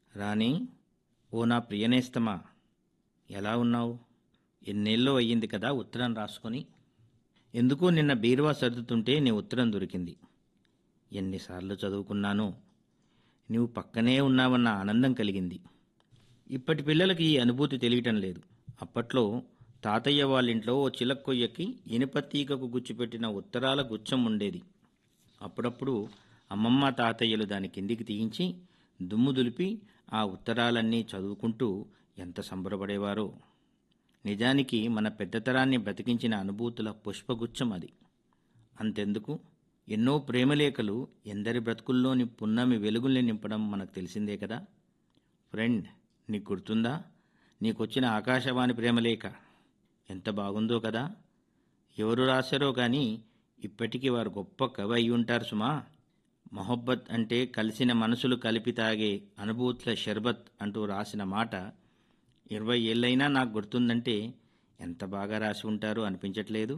రాణి ఓ నా ప్రియనేస్తమా ఎలా ఉన్నావు ఎన్నేళ్ళో అయ్యింది కదా ఉత్తరం రాసుకొని ఎందుకో నిన్న బీరువా సర్దుతుంటే నీ ఉత్తరం దొరికింది ఎన్నిసార్లు చదువుకున్నానో నీవు పక్కనే ఉన్నావన్న ఆనందం కలిగింది ఇప్పటి పిల్లలకి ఈ అనుభూతి తెలియటం లేదు అప్పట్లో తాతయ్య వాళ్ళ ఇంట్లో ఓ చిలక్కొయ్యకి ఇనుప తీగకు గుచ్చిపెట్టిన ఉత్తరాల గుచ్చం ఉండేది అప్పుడప్పుడు అమ్మమ్మ తాతయ్యలు దాని కిందికి తీయించి దుమ్ము దులిపి ఆ ఉత్తరాలన్నీ చదువుకుంటూ ఎంత సంబరపడేవారో నిజానికి మన పెద్దతరాన్ని బ్రతికించిన అనుభూతుల పుష్పగుచ్చం అది అంతెందుకు ఎన్నో ప్రేమలేఖలు ఎందరి బ్రతుకుల్లోని పున్నమి వెలుగుల్ని నింపడం మనకు తెలిసిందే కదా ఫ్రెండ్ నీకు గుర్తుందా నీకొచ్చిన ఆకాశవాణి ప్రేమలేఖ ఎంత బాగుందో కదా ఎవరు రాశారో కానీ ఇప్పటికీ వారు గొప్ప కవి అయి ఉంటారు సుమా మొహబ్బత్ అంటే కలిసిన మనసులు కలిపి తాగే అనుభూతుల షర్బత్ అంటూ రాసిన మాట ఇరవై ఏళ్ళైనా నాకు గుర్తుందంటే ఎంత బాగా రాసి ఉంటారో అనిపించట్లేదు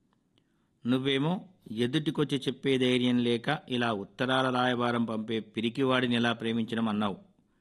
నువ్వేమో ఎదుటికొచ్చి చెప్పే ధైర్యం లేక ఇలా ఉత్తరాల రాయబారం పంపే పిరికివాడిని ఎలా ప్రేమించడం అన్నావు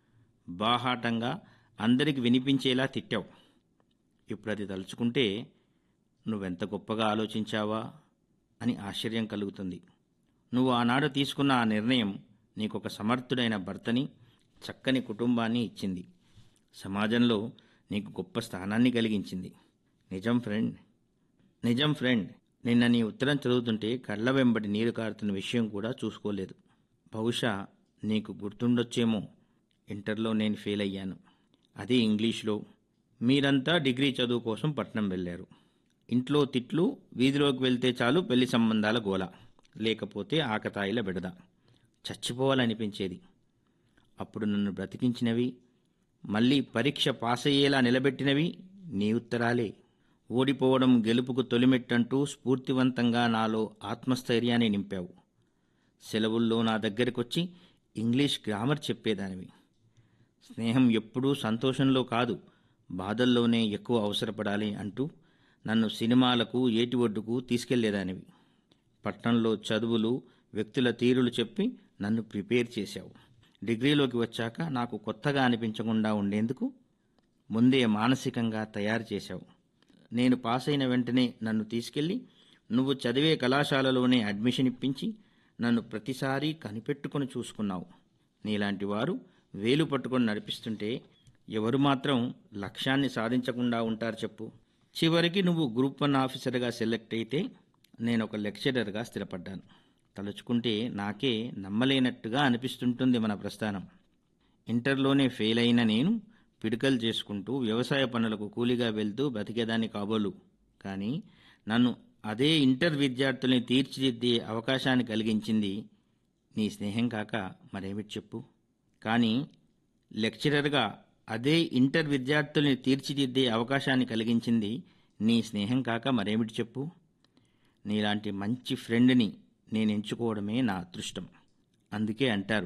బాహాటంగా అందరికి వినిపించేలా తిట్టావు ఇప్పుడు అది తలుచుకుంటే నువ్వెంత గొప్పగా ఆలోచించావా అని ఆశ్చర్యం కలుగుతుంది నువ్వు ఆనాడు తీసుకున్న ఆ నిర్ణయం నీకొక సమర్థుడైన భర్తని చక్కని కుటుంబాన్ని ఇచ్చింది సమాజంలో నీకు గొప్ప స్థానాన్ని కలిగించింది నిజం ఫ్రెండ్ నిజం ఫ్రెండ్ నిన్న నీ ఉత్తరం చదువుతుంటే కళ్ళ వెంబడి నీరు కారుతున్న విషయం కూడా చూసుకోలేదు బహుశా నీకు గుర్తుండొచ్చేమో ఇంటర్లో నేను ఫెయిల్ అయ్యాను అదే ఇంగ్లీష్లో మీరంతా డిగ్రీ చదువు కోసం పట్నం వెళ్ళారు ఇంట్లో తిట్లు వీధిలోకి వెళ్తే చాలు పెళ్లి సంబంధాల గోల లేకపోతే ఆకతాయిల బెడద చచ్చిపోవాలనిపించేది అప్పుడు నన్ను బ్రతికించినవి మళ్ళీ పరీక్ష పాస్ అయ్యేలా నిలబెట్టినవి నీ ఉత్తరాలే ఓడిపోవడం గెలుపుకు తొలిమెట్టంటూ స్ఫూర్తివంతంగా నాలో ఆత్మస్థైర్యాన్ని నింపావు సెలవుల్లో నా దగ్గరకొచ్చి ఇంగ్లీష్ గ్రామర్ చెప్పేదానివి స్నేహం ఎప్పుడూ సంతోషంలో కాదు బాధల్లోనే ఎక్కువ అవసరపడాలి అంటూ నన్ను సినిమాలకు ఏటి ఒడ్డుకు తీసుకెళ్లేదానివి పట్నంలో చదువులు వ్యక్తుల తీరులు చెప్పి నన్ను ప్రిపేర్ చేశావు డిగ్రీలోకి వచ్చాక నాకు కొత్తగా అనిపించకుండా ఉండేందుకు ముందే మానసికంగా తయారు చేశావు నేను పాస్ అయిన వెంటనే నన్ను తీసుకెళ్ళి నువ్వు చదివే కళాశాలలోనే అడ్మిషన్ ఇప్పించి నన్ను ప్రతిసారి కనిపెట్టుకొని చూసుకున్నావు నీలాంటి వారు వేలు పట్టుకొని నడిపిస్తుంటే ఎవరు మాత్రం లక్ష్యాన్ని సాధించకుండా ఉంటారు చెప్పు చివరికి నువ్వు గ్రూప్ వన్ ఆఫీసర్గా సెలెక్ట్ అయితే నేను ఒక లెక్చరర్గా స్థిరపడ్డాను తలుచుకుంటే నాకే నమ్మలేనట్టుగా అనిపిస్తుంటుంది మన ప్రస్థానం ఇంటర్లోనే ఫెయిల్ అయిన నేను పిడికలు చేసుకుంటూ వ్యవసాయ పనులకు కూలీగా వెళ్తూ బ్రతికేదాన్ని కాబోలు కానీ నన్ను అదే ఇంటర్ విద్యార్థుల్ని తీర్చిదిద్దే అవకాశాన్ని కలిగించింది నీ స్నేహం కాక మరేమిటి చెప్పు కానీ లెక్చరర్గా అదే ఇంటర్ విద్యార్థుల్ని తీర్చిదిద్దే అవకాశాన్ని కలిగించింది నీ స్నేహం కాక మరేమిటి చెప్పు నీలాంటి మంచి ఫ్రెండ్ని నేను ఎంచుకోవడమే నా అదృష్టం అందుకే అంటారు